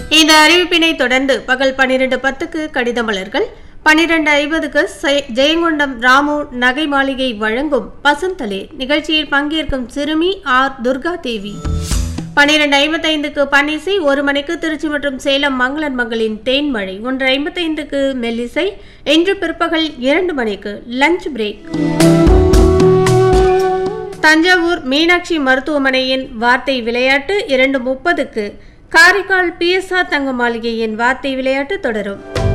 இந்த அறிவிப்பினை தொடர்ந்து பகல் பன்னிரண்டு பத்துக்கு கடித மலர்கள் பன்னிரண்டு ஐம்பதுக்கு செ- ஜெயங்கொண்டம் ராமு நகை மாளிகை வழங்கும் பசந்தலே நிகழ்ச்சியில் பங்கேற்கும் சிறுமி ஆர் துர்கா தேவி பன்னிரண்டு ஐம்பத்தைந்துக்கு பன்னிசை ஒரு மணிக்கு திருச்சி மற்றும் சேலம் மங்களன் மங்களின் தேன்மழை ஒன்று ஐம்பத்தைந்துக்கு மெல்லிசை இன்று பிற்பகல் இரண்டு மணிக்கு லஞ்ச் பிரேக் தஞ்சாவூர் மீனாட்சி மருத்துவமனையின் வார்த்தை விளையாட்டு இரண்டு முப்பதுக்கு காரைக்கால் பிஎஸ்ஆர் தங்க மாளிகையின் வார்த்தை விளையாட்டு தொடரும்